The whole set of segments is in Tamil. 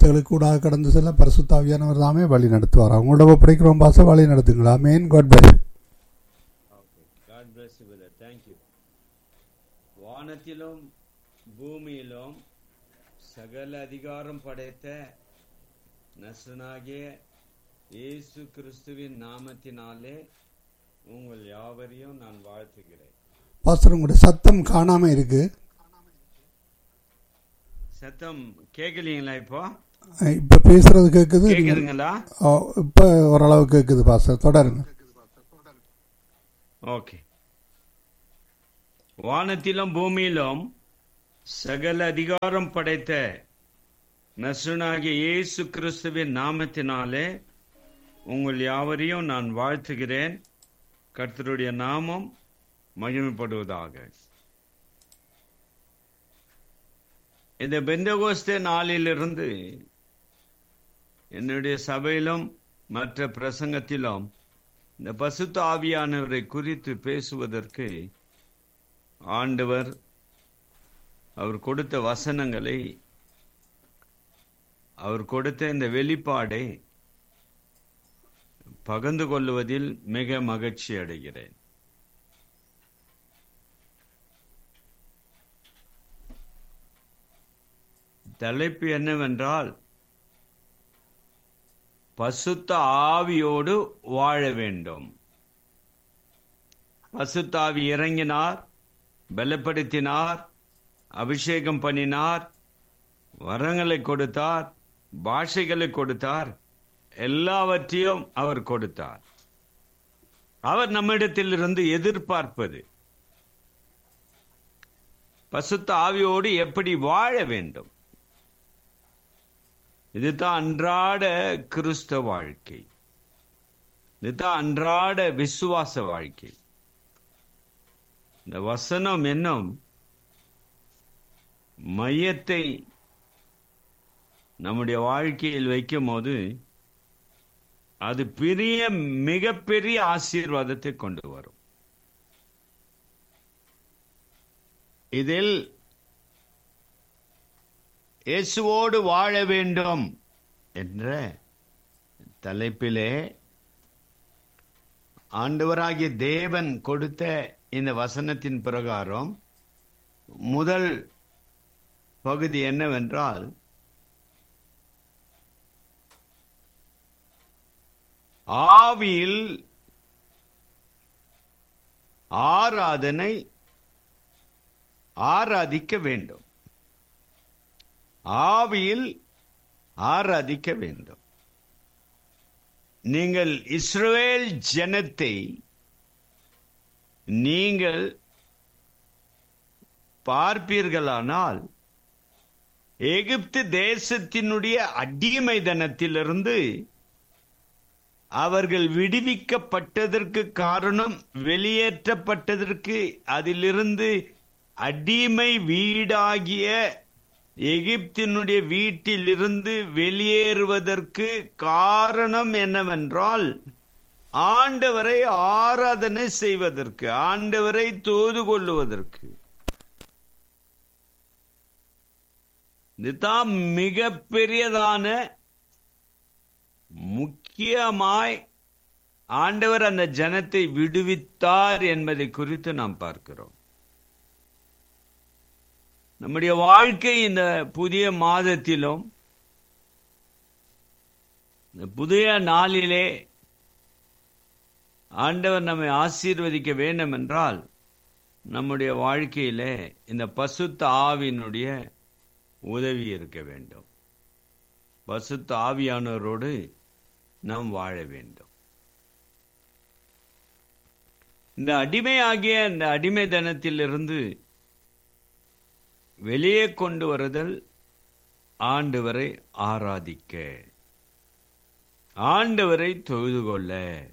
வார்த்தைகளுக்கு கூட கடந்து செல்ல பரிசுத்தாவியானவர் தாமே வழி நடத்துவார் அவங்களோட ஒப்படைக்கிறோம் பாச வழி நடத்துங்களா man God bless Okay. God bless you with that. Thank you. வானத்திலும் பூமியிலும் சகல அதிகாரம் படைத்த நசனாகிய இயேசு கிறிஸ்துவின் நாமத்தினாலே உங்கள் யாவரையும் நான் வாழ்த்துகிறேன் பாஸ்டர் உங்களுடைய சத்தம் காணாம இருக்கு சத்தம் கேட்கலீங்களா இப்போ அஹ் இப்ப பேசுறது கேக்குது நீங்க- கேக்குதுங்களா ஓ, இப்ப ஓரளவு கேக்குது பாஸ்டர் தொடருங்க ஓகே வானத்திலும் பூமியிலும் சகல அதிகாரம் படைத்த நசுனாகிய இயேசு கிறிஸ்துவின் நாமத்தினாலே உங்கள் யாவரையும் நான் வாழ்த்துகிறேன் கர்த்தருடைய நாமம் மகிமைப்படுவதாக இந்த பெந்தகோஸ்தே நாளிலிருந்து என்னுடைய சபையிலும் மற்ற பிரசங்கத்திலும் இந்த பசுத்த ஆவியானவரை குறித்து பேசுவதற்கு ஆண்டவர் அவர் கொடுத்த வசனங்களை அவர் கொடுத்த இந்த வெளிப்பாடை பகிர்ந்து கொள்வதில் மிக மகிழ்ச்சி அடைகிறேன் தலைப்பு என்னவென்றால் பசுத்த ஆவியோடு வாழ வேண்டும் பசுத்த ஆவி இறங்கினார் பலப்படுத்தினார் அபிஷேகம் பண்ணினார் வரங்களை கொடுத்தார் பாஷைகளை கொடுத்தார் எல்லாவற்றையும் அவர் கொடுத்தார் அவர் நம்மிடத்திலிருந்து எதிர்பார்ப்பது பசுத்த ஆவியோடு எப்படி வாழ வேண்டும் இதுதான் அன்றாட கிறிஸ்தவ வாழ்க்கை இதுதான் அன்றாட விசுவாச வாழ்க்கை இந்த வசனம் என்னும் மையத்தை நம்முடைய வாழ்க்கையில் வைக்கும் போது அது பெரிய மிகப்பெரிய ஆசீர்வாதத்தை கொண்டு வரும் இதில் இயேசுவோடு வாழ வேண்டும் என்ற தலைப்பிலே ஆண்டவராகிய தேவன் கொடுத்த இந்த வசனத்தின் பிரகாரம் முதல் பகுதி என்னவென்றால் ஆவியில் ஆராதனை ஆராதிக்க வேண்டும் ஆவியில் ஆராதிக்க வேண்டும் நீங்கள் இஸ்ரவேல் ஜனத்தை நீங்கள் பார்ப்பீர்களானால் எகிப்து தேசத்தினுடைய அடிமைதனத்திலிருந்து அவர்கள் விடுவிக்கப்பட்டதற்கு காரணம் வெளியேற்றப்பட்டதற்கு அதிலிருந்து அடிமை வீடாகிய எகிப்தினுடைய வீட்டிலிருந்து வெளியேறுவதற்கு காரணம் என்னவென்றால் ஆண்டவரை ஆராதனை செய்வதற்கு ஆண்டவரை தோது கொள்ளுவதற்கு இதுதான் மிக பெரியதான முக்கியமாய் ஆண்டவர் அந்த ஜனத்தை விடுவித்தார் என்பதை குறித்து நாம் பார்க்கிறோம் நம்முடைய வாழ்க்கை இந்த புதிய மாதத்திலும் இந்த புதிய நாளிலே ஆண்டவர் நம்மை ஆசீர்வதிக்க வேண்டும் என்றால் நம்முடைய வாழ்க்கையிலே இந்த பசுத்த ஆவியினுடைய உதவி இருக்க வேண்டும் பசுத்த ஆவியானவரோடு நாம் வாழ வேண்டும் இந்த அடிமையாகிய இந்த அடிமைதனத்திலிருந்து வெளியே கொண்டு வருதல் ஆண்டவரை ஆராதிக்க ஆண்டவரை தொழுது கொள்ள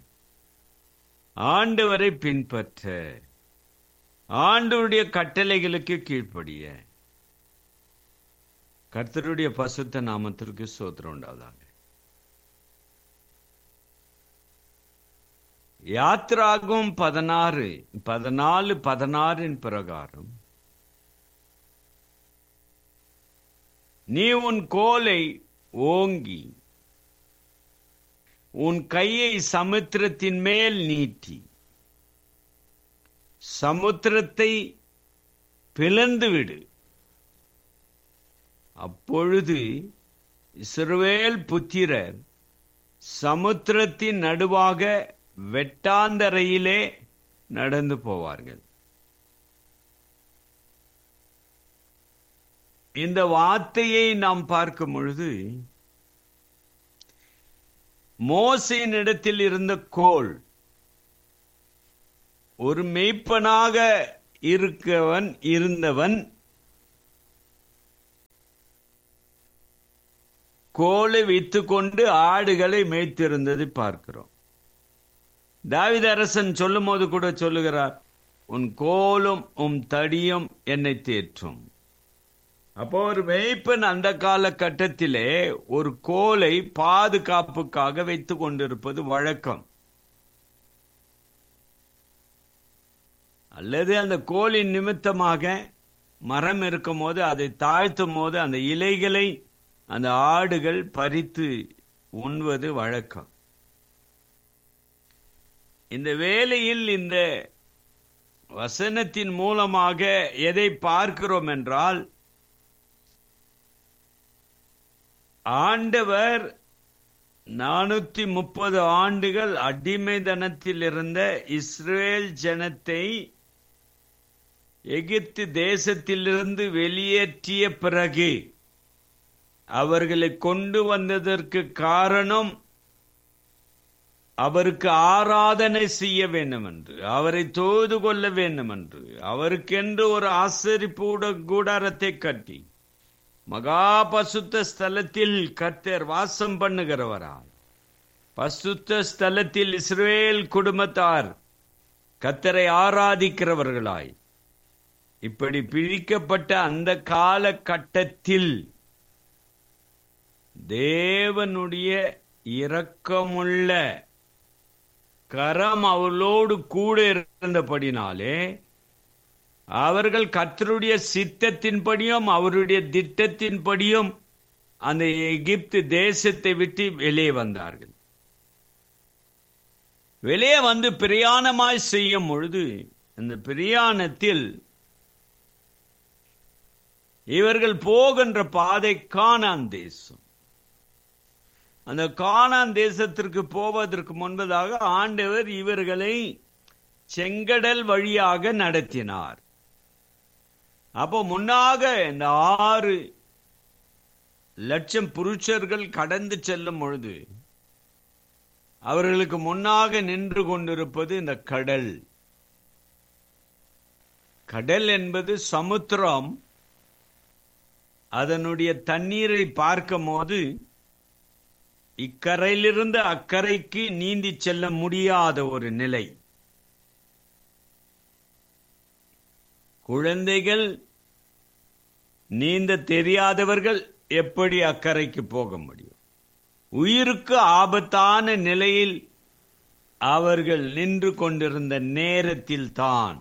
ஆண்டவரை பின்பற்ற ஆண்டவருடைய கட்டளைகளுக்கு கீழ்ப்படிய கர்த்தருடைய பசுத்த நாமத்திற்கு சோத்திரம் உண்டாவதாக யாத்ராகும் பதினாறு பதினாலு பதினாறின் பிரகாரம் நீ உன் கோலை ஓங்கி உன் கையை சமுத்திரத்தின் மேல் நீட்டி சமுத்திரத்தை பிளந்து விடு அப்பொழுது இஸ்ரவேல் புத்திரர் சமுத்திரத்தின் நடுவாக வெட்டாந்தரையிலே நடந்து போவார்கள் இந்த வார்த்தையை நாம் பார்க்கும் பொழுது மோசையின் இடத்தில் இருந்த கோல் ஒரு மெய்ப்பனாக இருக்கவன் இருந்தவன் கோலை வைத்துக்கொண்டு ஆடுகளை மேய்த்திருந்ததை பார்க்கிறோம் தாவித அரசன் சொல்லும் போது கூட சொல்லுகிறார் உன் கோலும் உன் தடியும் என்னை தேற்றும் அப்போ ஒரு மேய்ப்பன் அந்த காலகட்டத்திலே ஒரு கோலை பாதுகாப்புக்காக வைத்துக் கொண்டிருப்பது வழக்கம் அல்லது அந்த கோலின் நிமித்தமாக மரம் இருக்கும் போது அதை தாழ்த்தும் போது அந்த இலைகளை அந்த ஆடுகள் பறித்து உண்வது வழக்கம் இந்த வேலையில் இந்த வசனத்தின் மூலமாக எதை பார்க்கிறோம் என்றால் ஆண்டவர் நானூத்தி முப்பது ஆண்டுகள் அடிமைதனத்தில் இருந்த இஸ்ரேல் ஜனத்தை எகிப்து தேசத்திலிருந்து வெளியேற்றிய பிறகு அவர்களை கொண்டு வந்ததற்கு காரணம் அவருக்கு ஆராதனை செய்ய வேண்டும் என்று அவரை தோது கொள்ள வேண்டும் என்று அவருக்கென்று ஒரு ஆசரிப்பு கூடாரத்தை கட்டி மகா பசுத்த ஸ்தலத்தில் கர்த்தர் வாசம் பண்ணுகிறவரால் பசுத்த ஸ்தலத்தில் இஸ்ரேல் குடும்பத்தார் கத்தரை ஆராதிக்கிறவர்களாய் இப்படி பிரிக்கப்பட்ட அந்த காலகட்டத்தில் தேவனுடைய இரக்கமுள்ள கரம் அவளோடு கூட இருந்தபடினாலே அவர்கள் கர்த்தருடைய சித்தத்தின்படியும் அவருடைய திட்டத்தின்படியும் அந்த எகிப்து தேசத்தை விட்டு வெளியே வந்தார்கள் வெளியே வந்து பிரயாணமாய் செய்யும் பொழுது அந்த பிரயாணத்தில் இவர்கள் போகின்ற பாதை கானான் தேசம் அந்த கானான் தேசத்திற்கு போவதற்கு முன்பதாக ஆண்டவர் இவர்களை செங்கடல் வழியாக நடத்தினார் அப்போ முன்னாக இந்த ஆறு லட்சம் புருஷர்கள் கடந்து செல்லும் பொழுது அவர்களுக்கு முன்னாக நின்று கொண்டிருப்பது இந்த கடல் கடல் என்பது சமுத்திரம் அதனுடைய தண்ணீரை பார்க்கும் போது இக்கரையிலிருந்து அக்கறைக்கு நீந்தி செல்ல முடியாத ஒரு நிலை குழந்தைகள் நீந்த தெரியாதவர்கள் எப்படி அக்கறைக்கு போக முடியும் உயிருக்கு ஆபத்தான நிலையில் அவர்கள் நின்று கொண்டிருந்த நேரத்தில் தான்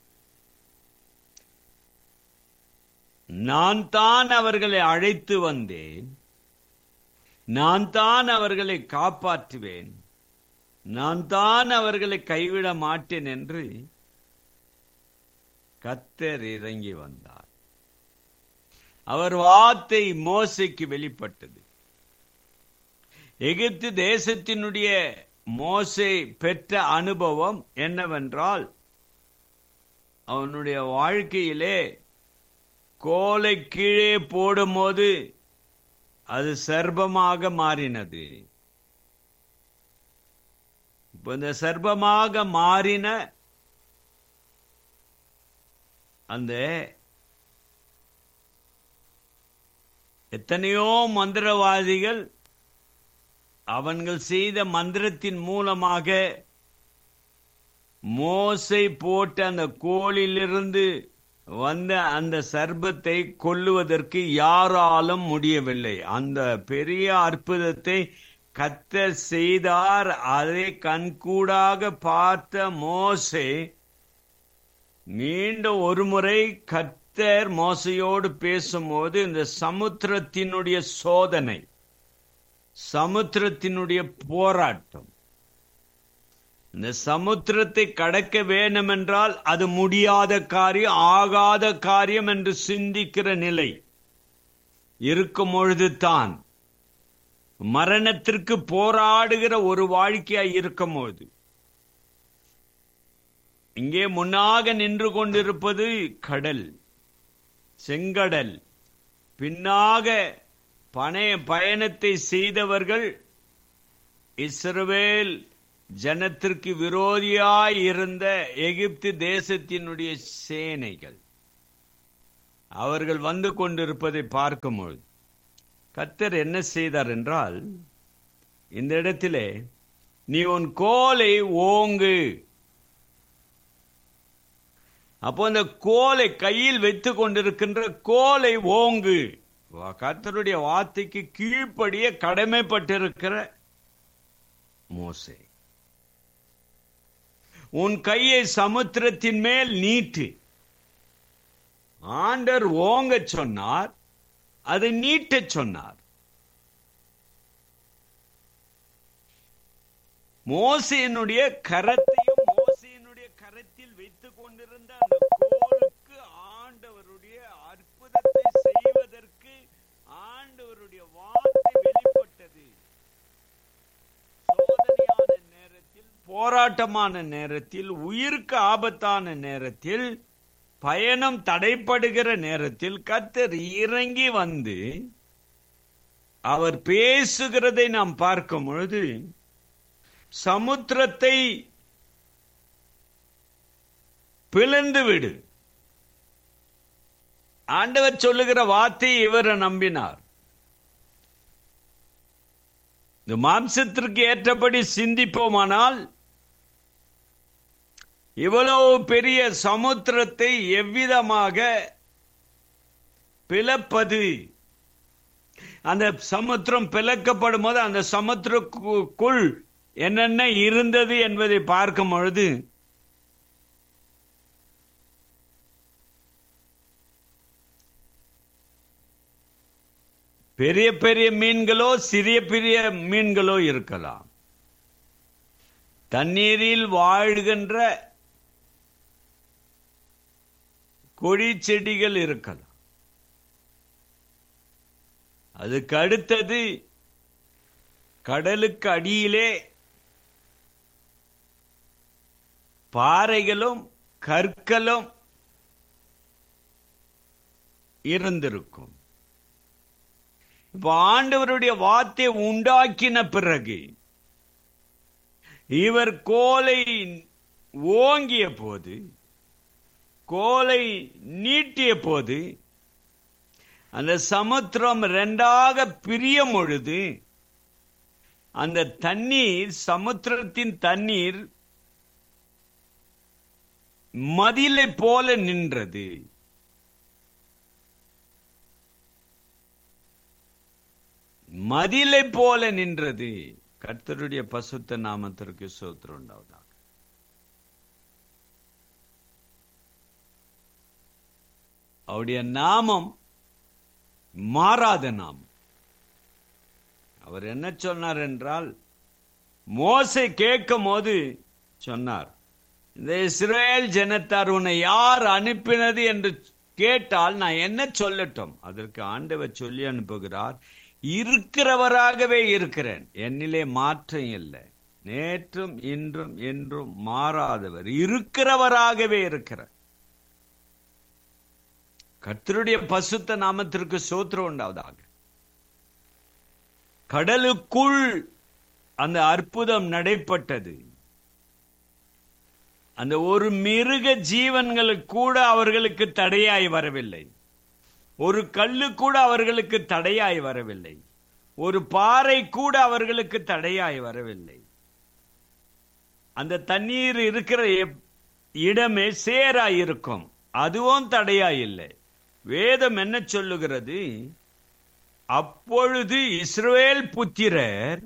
நான் தான் அவர்களை அழைத்து வந்தேன் நான் தான் அவர்களை காப்பாற்றுவேன் நான் தான் அவர்களை கைவிட மாட்டேன் என்று கத்தர் இறங்கி வந்தார் அவர் வார்த்தை மோசைக்கு வெளிப்பட்டது எகிப்து தேசத்தினுடைய மோசை பெற்ற அனுபவம் என்னவென்றால் அவனுடைய வாழ்க்கையிலே கோலை கீழே போடும்போது அது சர்ப்பமாக மாறினது இப்ப இந்த சர்ப்பமாக மாறின அந்த எத்தனையோ மந்திரவாதிகள் அவன்கள் செய்த மந்திரத்தின் மூலமாக மோசை போட்ட அந்த கோளிலிருந்து வந்த அந்த சர்ப்பத்தை கொல்லுவதற்கு யாராலும் முடியவில்லை அந்த பெரிய அற்புதத்தை கத்தர் செய்தார் அதை கண்கூடாக பார்த்த மோசே மீண்டும் ஒரு முறை கத்தர் மோசையோடு பேசும்போது இந்த சமுத்திரத்தினுடைய சோதனை சமுத்திரத்தினுடைய போராட்டம் இந்த சமுத்திரத்தை கடக்க வேண்டும் என்றால் அது முடியாத காரியம் ஆகாத காரியம் என்று சிந்திக்கிற நிலை இருக்கும் பொழுதுதான் மரணத்திற்கு போராடுகிற ஒரு வாழ்க்கையாய் இருக்கும் பொழுது இங்கே முன்னாக நின்று கொண்டிருப்பது கடல் செங்கடல் பின்னாக பணைய பயணத்தை செய்தவர்கள் இஸ்ரவேல் ஜனத்திற்கு விரோதியாய் இருந்த எகிப்து தேசத்தினுடைய சேனைகள் அவர்கள் வந்து கொண்டிருப்பதை பார்க்கும்பொழுது கத்தர் என்ன செய்தார் என்றால் இந்த இடத்திலே நீ உன் கோலை ஓங்கு அப்போ அந்த கோலை கையில் வைத்து கொண்டிருக்கின்ற கோலை ஓங்கு கர்த்தருடைய வார்த்தைக்கு கீழ்ப்படிய கடமைப்பட்டிருக்கிற மோசே உன் கையை சமுத்திரத்தின் மேல் நீட்டு ஆண்டர் ஓங்க சொன்னார் அதை நீட்டச் சொன்னார் மோசையினுடைய கரத்தையும் மோசையினுடைய கரத்தில் வைத்துக் கொண்டிருந்த அந்த கோலுக்கு ஆண்டவருடைய அற்புதத்தை செய்வதற்கு ஆண்டவருடைய வார்த்தை வெளிப்பட்டது சோதனையான நேரத்தில் போராட்டமான நேரத்தில் உயிருக்கு ஆபத்தான நேரத்தில் பயணம் தடைப்படுகிற நேரத்தில் கத்தர் இறங்கி வந்து அவர் பேசுகிறதை நாம் பார்க்கும் பொழுது சமுத்திரத்தை பிளந்து விடு ஆண்டவர் சொல்லுகிற வார்த்தை இவரை நம்பினார் இந்த மாம்சத்திற்கு ஏற்றபடி சிந்திப்போமானால் இவ்வளவு பெரிய சமுத்திரத்தை எவ்விதமாக பிளப்பது அந்த சமுத்திரம் பிளக்கப்படும் போது அந்த சமுத்திரக்குள் என்னென்ன இருந்தது என்பதை பார்க்கும் பொழுது பெரிய பெரிய மீன்களோ சிறிய பெரிய மீன்களோ இருக்கலாம் தண்ணீரில் வாழ்கின்ற கொடி செடிகள் இருக்கலாம் அதுக்கு அடுத்தது கடலுக்கு அடியிலே பாறைகளும் கற்களும் இருந்திருக்கும் இப்ப ஆண்டவருடைய வார்த்தை உண்டாக்கின பிறகு இவர் கோலை ஓங்கிய போது கோலை நீட்டிய போது அந்த சமுத்திரம் ரெண்டாக பிரியும் பொழுது அந்த தண்ணீர் சமுத்திரத்தின் தண்ணீர் மதிலை போல நின்றது மதிலை போல நின்றது கர்த்தருடைய பசுத்த நாமத்திற்கு சோத்திரம் உண்டாவதாக அவருடைய நாமம் மாறாத நாமம் அவர் என்ன சொன்னார் என்றால் மோசை கேட்கும் போது சொன்னார் இந்த இஸ்ரேல் ஜனத்தார் உன்னை யார் அனுப்பினது என்று கேட்டால் நான் என்ன சொல்லட்டும் அதற்கு ஆண்டவர் சொல்லி அனுப்புகிறார் இருக்கிறவராகவே இருக்கிறேன் என்னிலே மாற்றம் இல்லை நேற்றும் இன்றும் என்றும் மாறாதவர் இருக்கிறவராகவே இருக்கிறார் கர்த்தருடைய பசுத்த நாமத்திற்கு சோத்திரம் உண்டாவதாக கடலுக்குள் அந்த அற்புதம் நடைப்பட்டது அந்த ஒரு மிருக ஜீவன்களுக்கு கூட அவர்களுக்கு தடையாய் வரவில்லை ஒரு கல்லு கூட அவர்களுக்கு தடையாய் வரவில்லை ஒரு பாறை கூட அவர்களுக்கு தடையாய் வரவில்லை அந்த தண்ணீர் இருக்கிற இடமே சேராய் இருக்கும் அதுவும் தடையாய் இல்லை வேதம் என்ன சொல்லுகிறது அப்பொழுது இஸ்ரவேல் புத்திரர்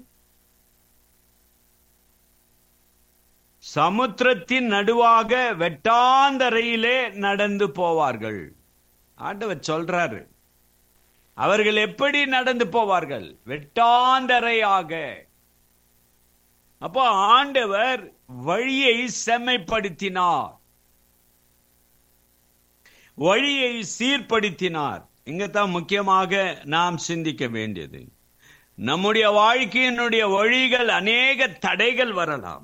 சமுத்திரத்தின் நடுவாக வெட்டாந்தரையிலே நடந்து போவார்கள் ஆண்டவர் சொல்றாரு அவர்கள் எப்படி நடந்து போவார்கள் வெட்டாந்தரையாக அப்போ ஆண்டவர் வழியை செம்மைப்படுத்தினார் வழியை சீர்படுத்தினார் இங்கத்தான் முக்கியமாக நாம் சிந்திக்க வேண்டியது நம்முடைய வாழ்க்கையினுடைய வழிகள் அநேக தடைகள் வரலாம்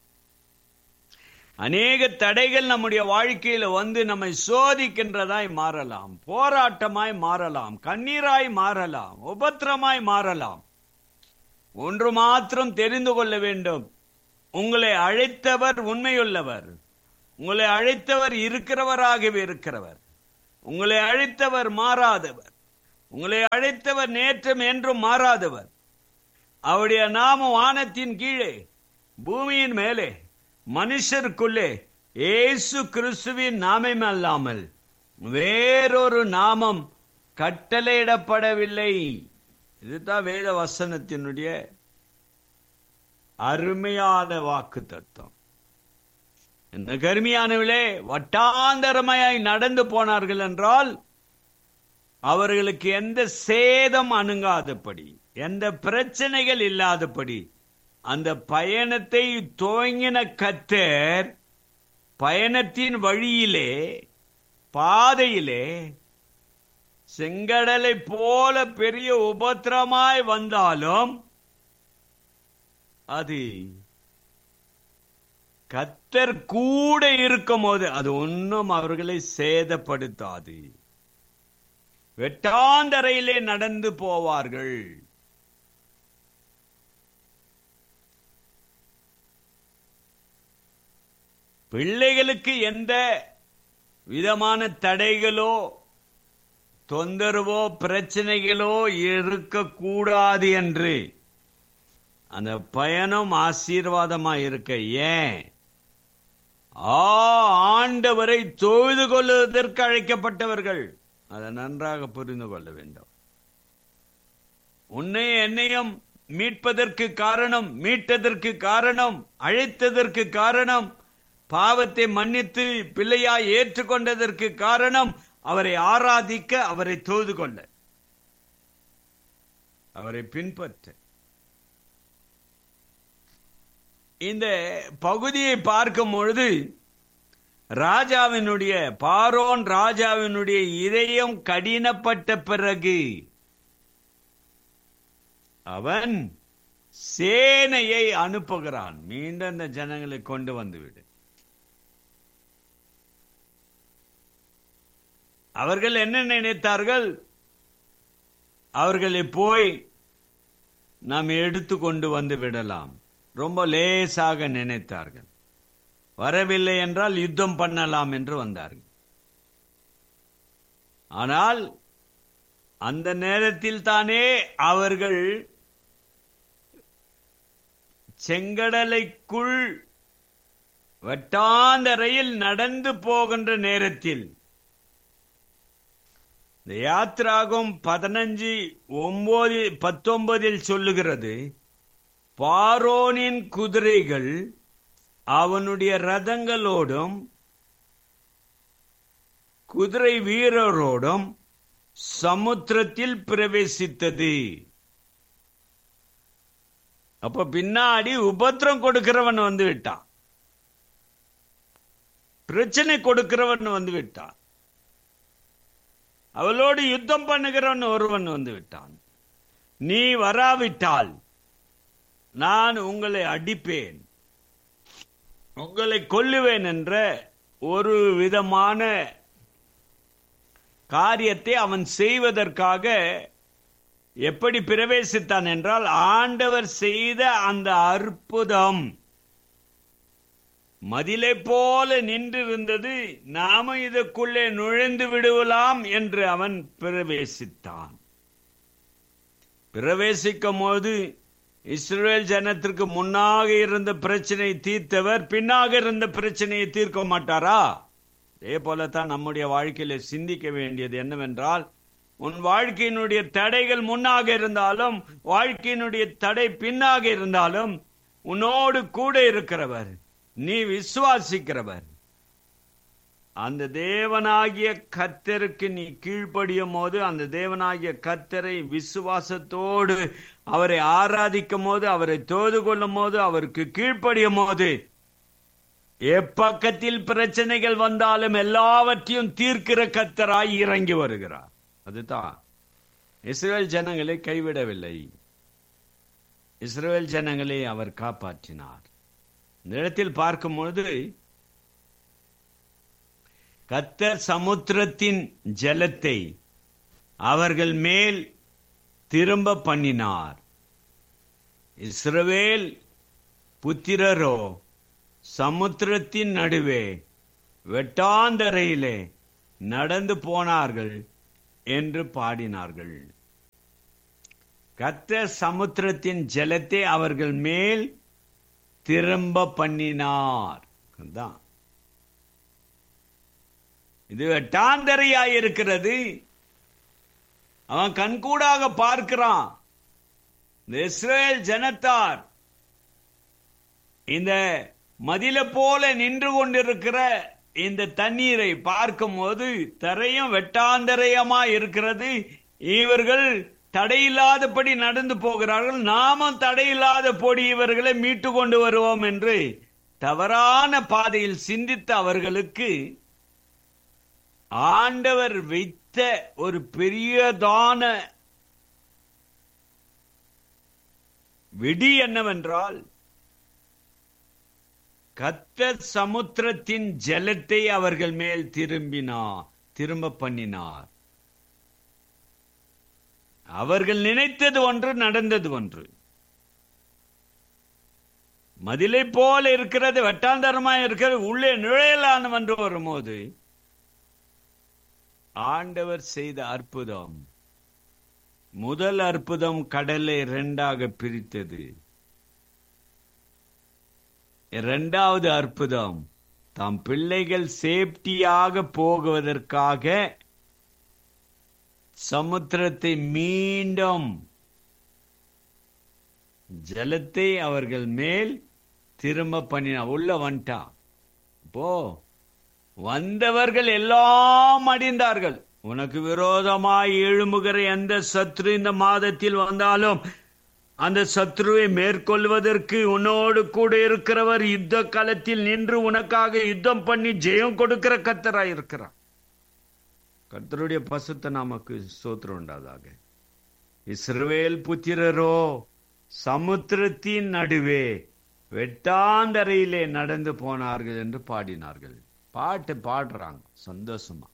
அநேக தடைகள் நம்முடைய வாழ்க்கையில வந்து நம்மை சோதிக்கின்றதாய் மாறலாம் போராட்டமாய் மாறலாம் கண்ணீராய் மாறலாம் உபத்திரமாய் மாறலாம் ஒன்று மாத்திரம் தெரிந்து கொள்ள வேண்டும் உங்களை அழைத்தவர் உண்மையுள்ளவர் உங்களை அழைத்தவர் இருக்கிறவராகவே இருக்கிறவர் உங்களை அழைத்தவர் மாறாதவர் உங்களை அழைத்தவர் நேற்றும் என்றும் மாறாதவர் அவருடைய நாமம் வானத்தின் கீழே பூமியின் மேலே மனுஷருக்குள்ளே ஏசு கிறிஸ்துவின் நாமம் அல்லாமல் வேறொரு நாமம் கட்டளையிடப்படவில்லை இதுதான் வேத வசனத்தினுடைய அருமையான வாக்கு தத்துவம் இந்த கருமையானவிலே வட்டாந்தரமாய் நடந்து போனார்கள் என்றால் அவர்களுக்கு எந்த சேதம் அணுகாதபடி எந்த பிரச்சனைகள் இல்லாதபடி அந்த பயணத்தை துவங்கின கத்தர் பயணத்தின் வழியிலே பாதையிலே செங்கடலை போல பெரிய உபத்திரமாய் வந்தாலும் அது கத்தர் கூட இருக்கும் போது அது ஒன்றும் அவர்களை சேதப்படுத்தாது வெட்டாந்தரையிலே நடந்து போவார்கள் பிள்ளைகளுக்கு எந்த விதமான தடைகளோ தொந்தரவோ பிரச்சனைகளோ இருக்கக்கூடாது என்று அந்த பயணம் ஆசீர்வாதமா இருக்க ஏன் ஆ ஆண்டவரை தொழுது கொள்வதற்கு அழைக்கப்பட்டவர்கள் அதை நன்றாக புரிந்து கொள்ள வேண்டும் உன்னை என்னையும் மீட்பதற்கு காரணம் மீட்டதற்கு காரணம் அழைத்ததற்கு காரணம் பாவத்தை மன்னித்து பிள்ளையாய் ஏற்றுக்கொண்டதற்கு காரணம் அவரை ஆராதிக்க அவரை தொழுது கொள்ள அவரை பின்பற்ற இந்த பகுதியை பார்க்கும் பொழுது ராஜாவினுடைய பாரோன் ராஜாவினுடைய இதயம் கடினப்பட்ட பிறகு அவன் சேனையை அனுப்புகிறான் மீண்டும் அந்த ஜனங்களை கொண்டு வந்துவிடு அவர்கள் என்ன நினைத்தார்கள் அவர்களை போய் நாம் எடுத்து கொண்டு வந்து விடலாம் ரொம்ப லேசாக நினைத்தார்கள் வரவில்லை என்றால் யுத்தம் பண்ணலாம் என்று வந்தார்கள் ஆனால் அந்த நேரத்தில் தானே அவர்கள் செங்கடலைக்குள் வட்டாந்தரையில் நடந்து போகின்ற நேரத்தில் இந்த யாத்ராகும் பதினஞ்சு ஒன்பது பத்தொன்பதில் சொல்லுகிறது பாரோனின் குதிரைகள் அவனுடைய ரதங்களோடும் குதிரை வீரரோடும் சமுத்திரத்தில் பிரவேசித்தது அப்ப பின்னாடி உபத்திரம் கொடுக்கிறவன் வந்து விட்டான் பிரச்சனை கொடுக்கிறவன் வந்து விட்டான் அவளோடு யுத்தம் பண்ணுகிறவன் ஒருவன் வந்து விட்டான் நீ வராவிட்டால் நான் உங்களை அடிப்பேன் உங்களை கொல்லுவேன் என்ற ஒரு விதமான காரியத்தை அவன் செய்வதற்காக எப்படி பிரவேசித்தான் என்றால் ஆண்டவர் செய்த அந்த அற்புதம் மதிலை போல நின்றிருந்தது நாம இதற்குள்ளே நுழைந்து விடுவலாம் என்று அவன் பிரவேசித்தான் பிரவேசிக்கும் போது இஸ்ரேல் ஜனத்திற்கு முன்னாக இருந்த பிரச்சனை தீர்த்தவர் பின்னாக இருந்த பிரச்சனையை தீர்க்க மாட்டாரா அதே போலத்தான் நம்முடைய வாழ்க்கையில சிந்திக்க வேண்டியது என்னவென்றால் உன் வாழ்க்கையினுடைய தடைகள் முன்னாக இருந்தாலும் வாழ்க்கையினுடைய தடை பின்னாக இருந்தாலும் உன்னோடு கூட இருக்கிறவர் நீ விசுவாசிக்கிறவர் அந்த தேவனாகிய கத்தருக்கு நீ கீழ்ப்படியும் போது அந்த தேவனாகிய கத்தரை விசுவாசத்தோடு அவரை ஆராதிக்கும் போது அவரை தோது கொள்ளும் போது அவருக்கு கீழ்ப்படியும் போது எப்பக்கத்தில் பிரச்சனைகள் வந்தாலும் எல்லாவற்றையும் தீர்க்கிற கத்தராய் இறங்கி வருகிறார் அதுதான் இஸ்ரேல் ஜனங்களை கைவிடவில்லை இஸ்ரேல் ஜனங்களை அவர் காப்பாற்றினார் இந்த இடத்தில் பார்க்கும்பொழுது கத்தர் சமுத்திரத்தின் ஜலத்தை அவர்கள் மேல் திரும்ப பண்ணினார் இஸ்ரவேல் புத்திரரோ சமுத்திரத்தின் நடுவே வெட்டாந்தரையிலே நடந்து போனார்கள் என்று பாடினார்கள் கத்தர் சமுத்திரத்தின் ஜலத்தை அவர்கள் மேல் திரும்ப பண்ணினார் தான் இது வெட்டாந்தரையாய் இருக்கிறது அவன் கண்கூடாக பார்க்கிறான் இந்த இஸ்ரேல் ஜனத்தார் இந்த மதில போல நின்று கொண்டிருக்கிற இந்த தண்ணீரை பார்க்கும்போது தரையும் வெட்டாந்தரையமா இருக்கிறது இவர்கள் தடையில்லாதபடி நடந்து போகிறார்கள் நாமும் தடையில்லாதபடி இவர்களை மீட்டு கொண்டு வருவோம் என்று தவறான பாதையில் சிந்தித்த அவர்களுக்கு ஆண்டவர் வைத்த ஒரு பெரியதான விடி என்னவென்றால் கத்த சமுத்திரத்தின் ஜலத்தை அவர்கள் மேல் திரும்பினார் திரும்ப பண்ணினார் அவர்கள் நினைத்தது ஒன்று நடந்தது ஒன்று மதிலை போல இருக்கிறது வெட்டாந்தரமா இருக்கிறது உள்ளே நுழையலான என்று வரும்போது ஆண்டவர் செய்த அற்புதம் முதல் அற்புதம் கடலை இரண்டாக பிரித்தது இரண்டாவது அற்புதம் தம் பிள்ளைகள் சேஃப்டியாக போகுவதற்காக சமுத்திரத்தை மீண்டும் ஜலத்தை அவர்கள் மேல் திரும்ப பண்ணினா உள்ள வந்துட்டா போ வந்தவர்கள் எல்லாம் அடிந்தார்கள் உனக்கு விரோதமாய் எழுமுகிற எந்த சத்ரு இந்த மாதத்தில் வந்தாலும் அந்த சத்ருவை மேற்கொள்வதற்கு உன்னோடு கூட இருக்கிறவர் யுத்த காலத்தில் நின்று உனக்காக யுத்தம் பண்ணி ஜெயம் கொடுக்கிற கத்தராய் இருக்கிறார் கர்த்தருடைய பசுத்த நமக்கு சோத்திரம் உண்டாதாக இஸ்ரவேல் புத்திரரோ சமுத்திரத்தின் நடுவே வெட்டாந்தரையிலே நடந்து போனார்கள் என்று பாடினார்கள் பாட்டு பாடுறாங்க சந்தோஷமா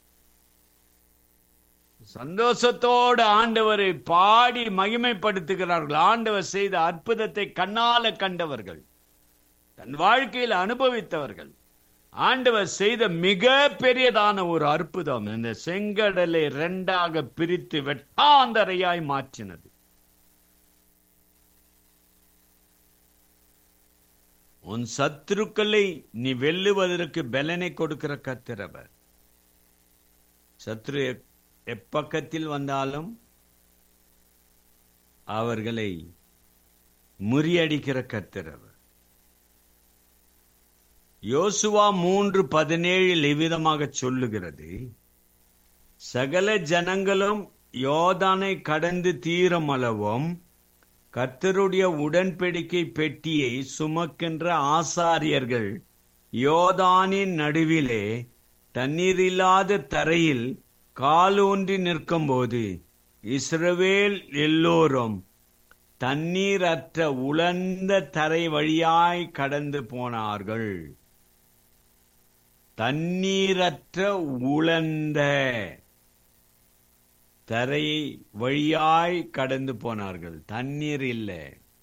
சந்தோஷத்தோடு ஆண்டவரை பாடி மகிமைப்படுத்துகிறார்கள் ஆண்டவர் செய்த அற்புதத்தை கண்ணால கண்டவர்கள் தன் வாழ்க்கையில் அனுபவித்தவர்கள் ஆண்டவர் செய்த மிக பெரியதான ஒரு அற்புதம் இந்த செங்கடலை இரண்டாக பிரித்து வெட்டாந்தரையாய் மாற்றினது உன் சத்துருக்களை நீ வெல்லுவதற்கு பலனை கொடுக்கிற கத்திரவர் சத்ரு எப்பக்கத்தில் வந்தாலும் அவர்களை முறியடிக்கிற கத்திரவர் யோசுவா மூன்று பதினேழில் இவ்விதமாக சொல்லுகிறது சகல ஜனங்களும் யோதானை கடந்து தீரும் அளவும் கர்த்தருடைய உடன்படிக்கை பெட்டியை சுமக்கின்ற ஆசாரியர்கள் யோதானின் நடுவிலே தண்ணீர் இல்லாத தரையில் காலூன்றி நிற்கும்போது இஸ்ரவேல் எல்லோரும் தண்ணீரற்ற உலர்ந்த தரை வழியாய் கடந்து போனார்கள் தண்ணீரற்ற உலர்ந்த தரை வழியாய் கடந்து போனார்கள் தண்ணீர் இல்லை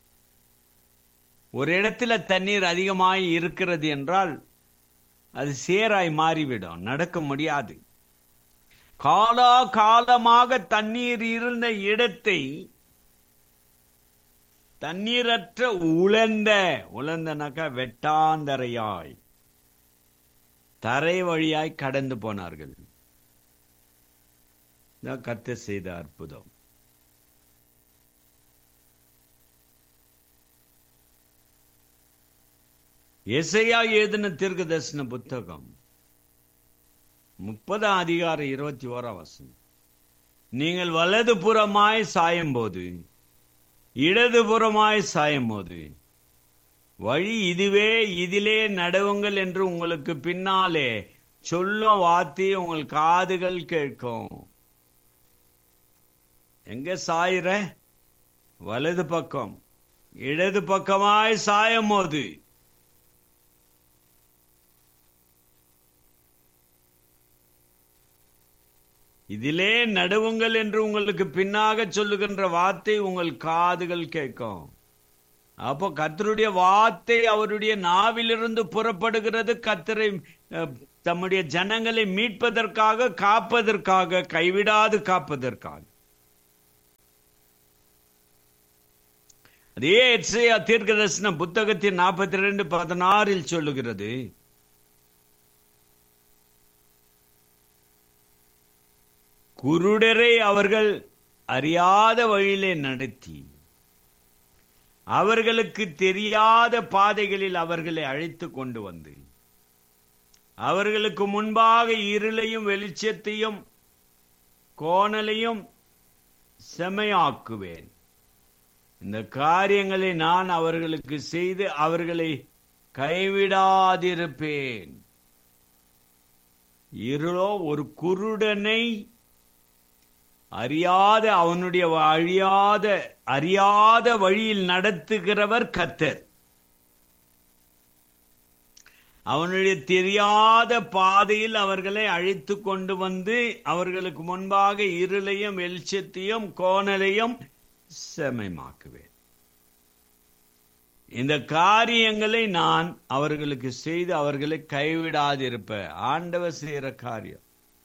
ஒரு இடத்துல தண்ணீர் அதிகமாய் இருக்கிறது என்றால் அது சேராய் மாறிவிடும் நடக்க முடியாது காலா காலமாக தண்ணீர் இருந்த இடத்தை தண்ணீரற்ற உலர்ந்த உலர்ந்தனாக்கா வெட்டாந்தரையாய் தரை வழியாய் கடந்து போனார்கள் கத்த செய்த அற்புதம் எசையா ஏதின தீர்க்க தரிசன புத்தகம் முப்பதாம் அதிகாரம் இருபத்தி ஓராம் வசனம் நீங்கள் வலது புறமாய் சாயும் போது இடதுபுறமாய் சாயும் போது வழி இதுவே இதிலே நடவுங்கள் என்று உங்களுக்கு பின்னாலே சொல்லும் வார்த்தை உங்கள் காதுகள் கேட்கும் எங்க சாயிற வலது பக்கம் இடது பக்கமாய் சாயும் போது இதிலே நடுவுங்கள் என்று உங்களுக்கு பின்னாக சொல்லுகின்ற வார்த்தை உங்கள் காதுகள் கேட்கும் அப்போ கத்தருடைய வார்த்தை அவருடைய நாவிலிருந்து புறப்படுகிறது கத்தரை அஹ், தம்முடைய ஜனங்களை மீட்பதற்காக காப்பதற்காக கைவிடாது காப்பதற்காக அதே எட்சையா தீர்க்கதர்சன புத்தகத்தின் நாற்பத்தி ரெண்டு பதினாறில் சொல்லுகிறது குருடரை அவர்கள் அறியாத வழியிலே நடத்தி அவர்களுக்கு தெரியாத பாதைகளில் அவர்களை அழைத்து கொண்டு வந்து அவர்களுக்கு முன்பாக இருளையும் வெளிச்சத்தையும் கோணலையும் செமையாக்குவேன் இந்த காரியங்களை நான் அவர்களுக்கு செய்து அவர்களை கைவிடாதிருப்பேன் இருளோ ஒரு குருடனை அறியாத அவனுடைய அழியாத அறியாத வழியில் நடத்துகிறவர் கத்தர் அவனுடைய தெரியாத பாதையில் அவர்களை அழைத்து கொண்டு வந்து அவர்களுக்கு முன்பாக இருளையும் வெளிச்சத்தையும் கோணலையும் செமைமாக்குவேன் இந்த காரியங்களை நான் அவர்களுக்கு செய்து அவர்களை கைவிடாதிருப்பேன் ஆண்டவர் செய்கிற காரியம்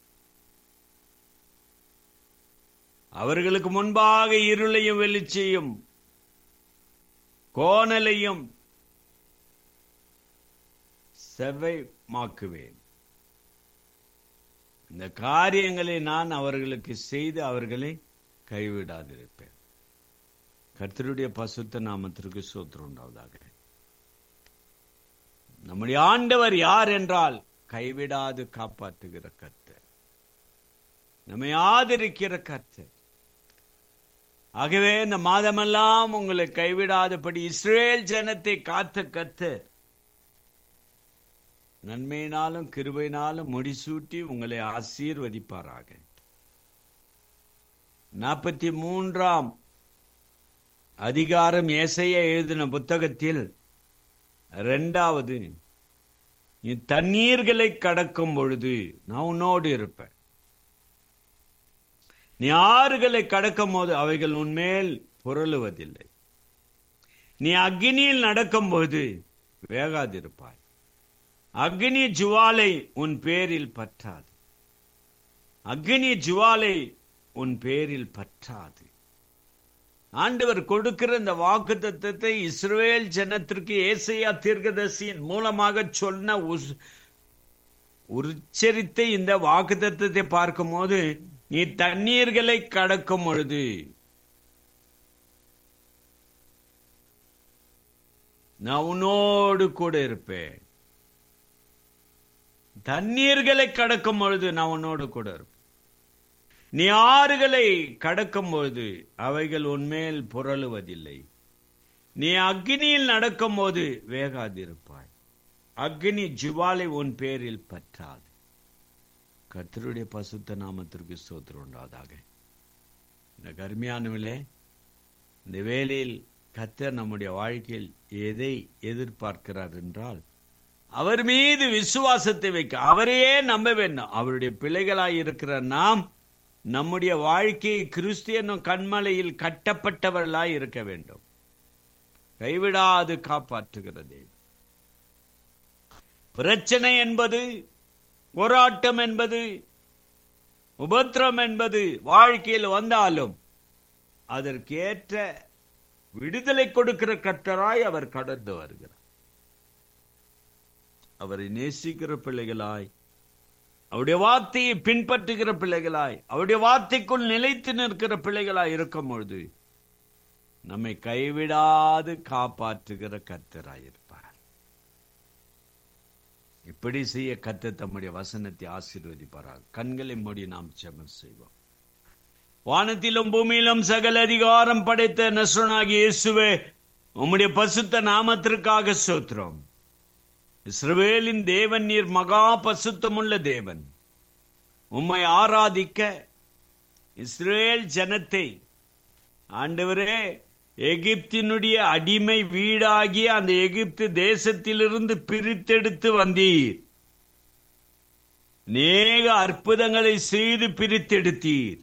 அவர்களுக்கு முன்பாக இருளையும் வெளிச்சையும் கோணலையும் செவ்வைமாக்குவேன் இந்த காரியங்களை நான் அவர்களுக்கு செய்து அவர்களை கைவிடாதிருப்பேன் கர்த்தருடைய பசுத்த நாமத்திற்கு சோத்திரம் உண்டாவதாக நம்முடைய ஆண்டவர் யார் என்றால் கைவிடாது காப்பாற்றுகிற கர்த்தர் நம்மை ஆதரிக்கிற கர்த்தர் ஆகவே இந்த மாதமெல்லாம் உங்களை கைவிடாதபடி இஸ்ரேல் ஜனத்தை காத்த கர்த்தர் நன்மையினாலும் கிருபையினாலும் முடிசூட்டி உங்களை ஆசீர்வதிப்பாராக நாற்பத்தி மூன்றாம் அதிகாரம் ஏசைய எழுதின புத்தகத்தில் இரண்டாவது நீ தண்ணீர்களை கடக்கும் பொழுது நான் உன்னோடு இருப்பேன் நீ ஆறுகளை கடக்கும் போது அவைகள் உன்மேல் புரளுவதில்லை நீ அக்னியில் நடக்கும்போது வேகாதிருப்பாய் அக்னி ஜுவாலை உன் பேரில் பற்றாது அக்னி ஜுவாலை உன் பேரில் பற்றாது ஆண்டவர் கொடுக்கிற இந்த வாக்கு தத்துவத்தை இஸ்ரேல் ஜனத்திற்கு ஏசையா தீர்க்கதர்சியின் மூலமாக சொன்ன உஸ்- உச்சரித்த இந்த வாக்கு தத்துவத்தை பார்க்கும்போது நீ தண்ணீர்களை கடக்கும் பொழுது நான் உன்னோடு கூட இருப்பேன் தண்ணீர்களை கடக்கும் பொழுது நான் உன்னோடு கூட இருப்பேன் நீ ஆறுகளை கடக்கும் பொழுது அவைகள் உன்மேல் புரளுவதில்லை நீ அக்னியில் நடக்கும்போது வேகாதிருப்பாய் அக்னி ஜுவாலை உன் பேரில் பற்றாது கர்த்தருடைய பசுத்த நாமத்திற்கு ஸ்தோத்திரம் உண்டாவதாக இந்த கருமையானவிலே இந்த வேலையில் கர்த்தர் நம்முடைய வாழ்க்கையில் எதை எதிர்பார்க்கிறார் என்றால் அவர் மீது விசுவாசத்தை வைக்க அவரையே நம்ப வேண்டும் அவருடைய பிள்ளைகளாய் இருக்கிற நாம் நம்முடைய வாழ்க்கையை கிறிஸ்து என்னும் கண்மலையில் கட்டப்பட்டவர்களாய் இருக்க வேண்டும் கைவிடாது காப்பாற்றுகிறது பிரச்சனை என்பது போராட்டம் என்பது உபத்திரம் என்பது வாழ்க்கையில் வந்தாலும் அதற்கேற்ற விடுதலை கொடுக்கிற கர்த்தராய் அவர் கடந்து வருகிறார் அவரை நேசிக்கிற பிள்ளைகளாய் அவருடைய வார்த்தையை பின்பற்றுகிற பிள்ளைகளாய் அவருடைய வார்த்தைக்குள் நிலைத்து நிற்கிற பிள்ளைகளாய் இருக்கும் பொழுது நம்மை கைவிடாது காப்பாற்றுகிற கர்த்தராய் இருப்பார் இப்படி செய்ய கத்த தம்முடைய வசனத்தை ஆசீர்வதிப்பாராக கண்களை மூடி நாம் ஜெபம் செய்வோம் வானத்திலும் பூமியிலும் சகல அதிகாரம் படைத்த நசுனாகிய இயேசுவே உம்முடைய பசுத்த நாமத்திற்காக சோத்திரம் இஸ்ரவேலின் தேவன் நீர் மகா பசுத்தமுள்ள தேவன் உம்மை ஆராதிக்க இஸ்ரேல் ஜனத்தை ஆண்டவரே எகிப்தினுடைய அடிமை வீடாகிய அந்த எகிப்து தேசத்திலிருந்து பிரித்தெடுத்து வந்தீர் நேக அற்புதங்களை செய்து பிரித்தெடுத்தீர்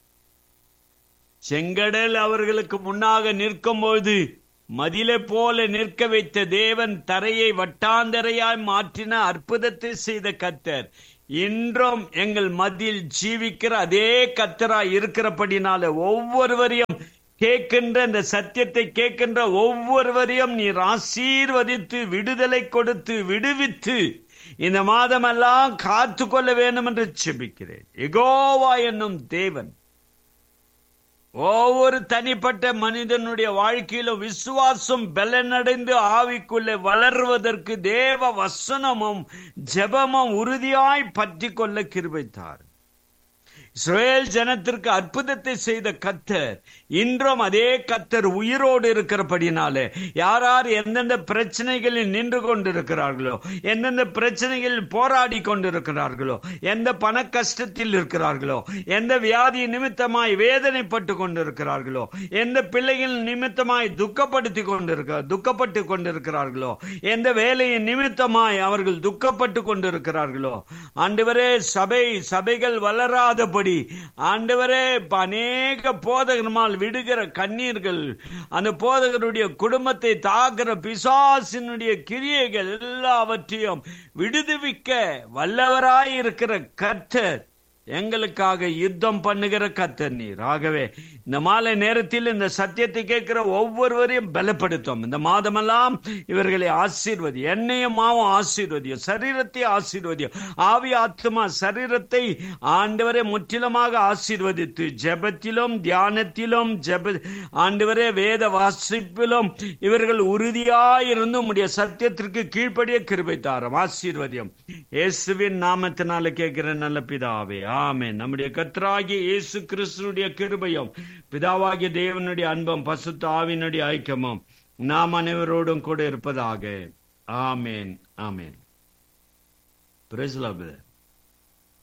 செங்கடல் அவர்களுக்கு முன்னாக நிற்கும்போது மதிலை போல நிற்க வைத்த தேவன் தரையை வட்டாந்தரையாய் மாற்றின அற்புதத்தை செய்த கத்தர் இன்றும் எங்கள் மத்தியில் ஜீவிக்கிற அதே கத்தராய் இருக்கிறபடினால ஒவ்வொருவரையும் கேட்கின்ற இந்த சத்தியத்தை கேட்கின்ற ஒவ்வொருவரையும் நீர் ஆசீர்வதித்து விடுதலை கொடுத்து விடுவித்து இந்த மாதமெல்லாம் காத்து கொள்ள வேண்டும் என்று செபிக்கிறேன் எகோவா என்னும் தேவன் ஒவ்வொரு தனிப்பட்ட மனிதனுடைய வாழ்க்கையிலும் விசுவாசம் பலனடைந்து ஆவிக்குள்ளே வளர்வதற்கு தேவ வசனமும் ஜெபமும் உறுதியாய் பற்றி கொள்ள கிருபைத்தார் இஸ்ரேல் ஜனத்திற்கு அற்புதத்தை செய்த கத்தர் இன்றும் அதே கத்தர் உயிரோடு இருக்கிறபடினாலே யார் யார் எந்தெந்த பிரச்சனைகளில் நின்று கொண்டிருக்கிறார்களோ எந்தெந்த பிரச்சனைகளில் போராடி கொண்டிருக்கிறார்களோ எந்த பண கஷ்டத்தில் இருக்கிறார்களோ எந்த வியாதி நிமித்தமாய் வேதனைப்பட்டு கொண்டிருக்கிறார்களோ எந்த பிள்ளைகள் நிமித்தமாய் துக்கப்படுத்தி கொண்டிருக்க துக்கப்பட்டு கொண்டிருக்கிறார்களோ எந்த வேலையின் நிமித்தமாய் அவர்கள் துக்கப்பட்டு கொண்டிருக்கிறார்களோ ஆண்டவரே சபை சபைகள் வளராதபடி ஆண்டவரே அநேக போதகர்மால் விடுகிற கண்ணீர்கள் அந்த போதகருடைய குடும்பத்தை தாக்குற பிசாசினுடைய கிரியைகள் எல்லாவற்றையும் விடுவிக்க வல்லவராய் இருக்கிற கர்த்தர் எங்களுக்காக யுத்தம் பண்ணுகிற கத்தர் நீர் ஆகவே இந்த மாலை நேரத்தில் இந்த சத்தியத்தை கேட்கிற ஒவ்வொருவரையும் பலப்படுத்தும் இந்த மாதமெல்லாம் இவர்களை ஆசீர்வதி என்னையும் மாவும் ஆசீர்வதியும் சரீரத்தை ஆசீர்வதியும் ஆவி ஆத்மா சரீரத்தை ஆண்டவரை முற்றிலுமாக ஆசீர்வதித்து ஜெபத்திலும் தியானத்திலும் ஜெப ஆண்டவரே வேத வாசிப்பிலும் இவர்கள் உறுதியாயிருந்து உடைய சத்தியத்திற்கு கீழ்ப்படிய கிருபை தாரம் ஆசீர்வதியம் இயேசுவின் நாமத்தினால கேட்கிற நல்ல பிதாவே ஆமென் நம்முடைய கத்தராகிய இயேசு கிறிஸ்துனுடைய கிருபையும் பிதாவாகிய தேவனுடைய அன்பம் பசுத்த ஆவினுடைய ஐக்கியமும் நாம் அனைவரோடும் கூட இருப்பதாக ஆமேன் ஆமேன் பிரேசலா